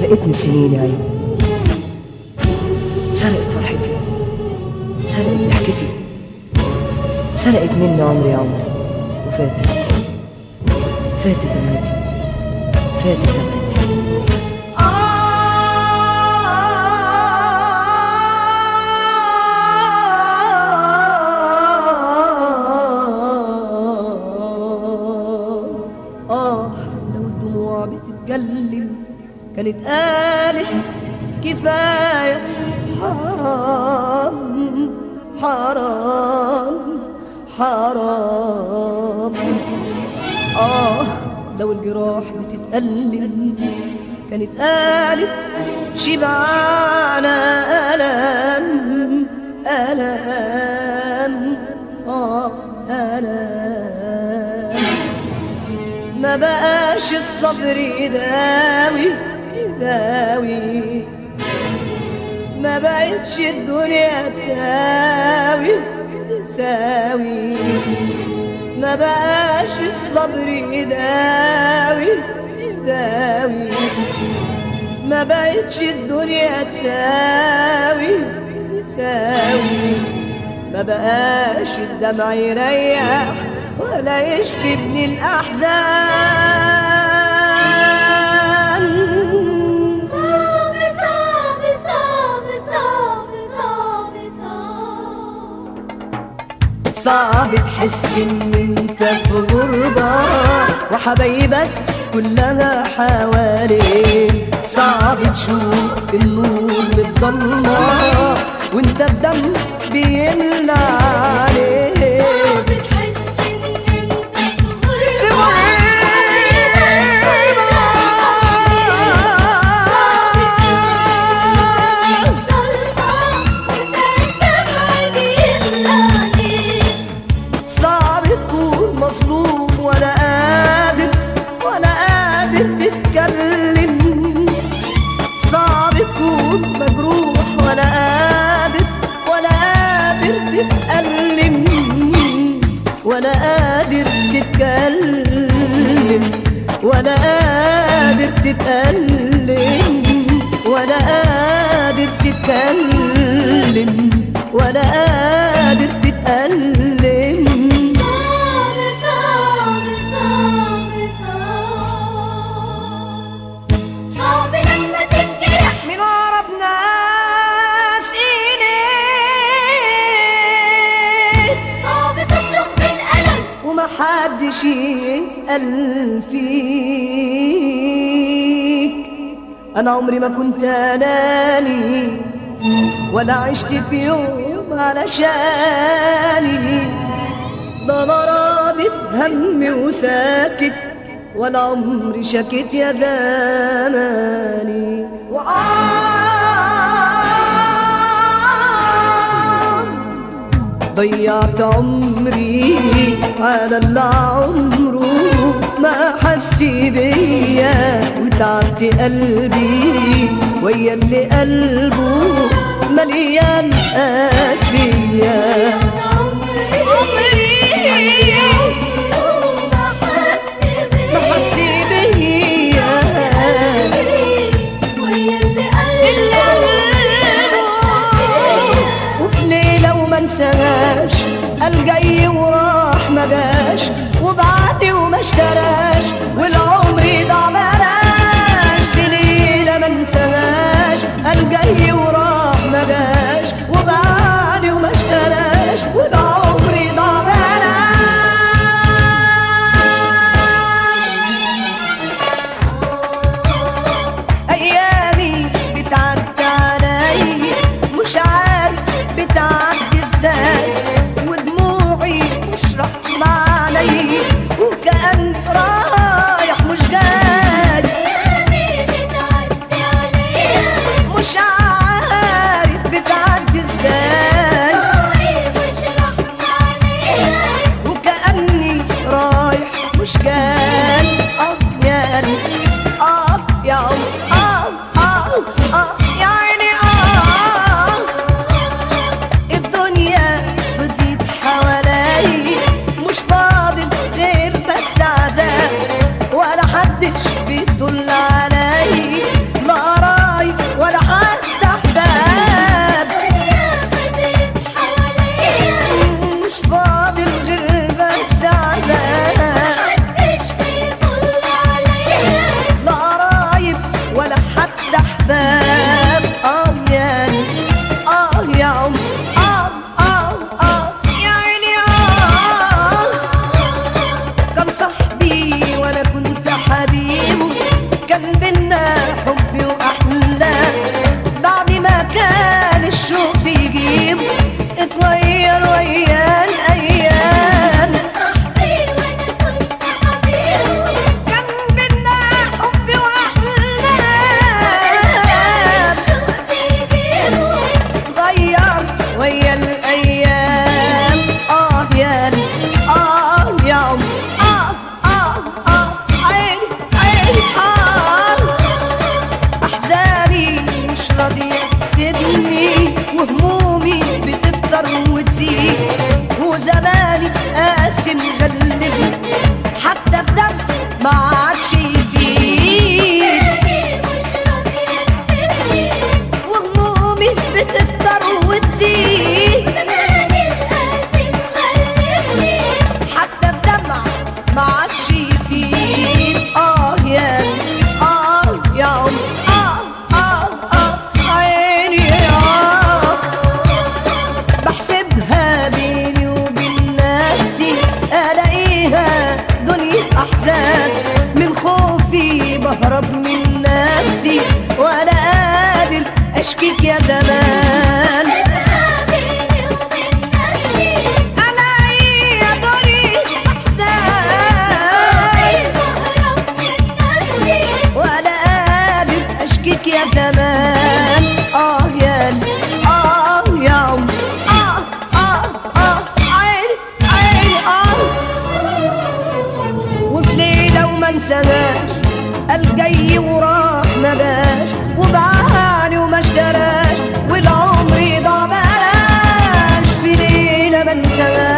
سرقتني السنين يا عيني سرقت فرحتي سرقت ضحكتي سرقت مني عمري يا عمري وفاتت فاتت دمعتي فاتت دمعتي آه لو الدموع بتتكلم كانت قالت كفاية حرام حرام حرام آه لو الجراح بتتألم كانت قالت شبعانة ألم ألم آه ألم ما بقاش الصبر يداوي يداوي ما بقتش الدنيا تساوي تساوي ما بقاش الصبر يداوي يداوي ما بقتش الدنيا تساوي تساوي ما بقاش الدمع يريح ولا يشفي ابن الأحزان صعب صعب صعب صعب صعب صعب صعب تحس ان انت في غربة وحبايبك كلها حواليك صعب تشوف النور بالضلمة وانت الدم بيملى عليك صعب تحس ان انت في غربة صعب تكون مظلوم ولا قادر ولا قادر تتكلم صعب تكون مجروح ولا قادر ولا قادر تتألم ولا قادر تتكلم ولا قادر تتألم ولا قادر تتكلم ولا قادر تتألم صعب لما تنجرح من أقرب ناس إليك صعب تصرخ بالألم ومحدش يسأل فيك أنا عمري ما كنت أناني ولا عشت في يوم علشاني ده أنا راضي بهمي وساكت ولا عمري شكيت يا زماني وآه ضيعت عمري على اللي عمره ما حس بيا وتعبت قلبي ويا اللي قلبه مليان قاسية ما حس بيا وفي ليلة وما انساش قال جاي وراح ما جاش وبعدي وما اشتراش والعمر ضاع بلاش في ليلة ما انساش قال جاي وراح ما جاش وبعدي وما اشتراش والعمر ضاع بلاش ايامي بتعدي علي مش عارف بتعدي ازاي ودموعي مش رحمة علي وكأن رايح مش زمان بيني وبين نفسي انا ايه يا دوري احساس بهرب من نفسي ولا قادر اشكيك يا زمان اه يا اه يا عم اه اه اه عيني عيني اه وفي ليلة وما انساهاش الجاي وراح ما جاش وباعني وما اشتراش والعمر ضاع بلاش في ليلة ما انساهاش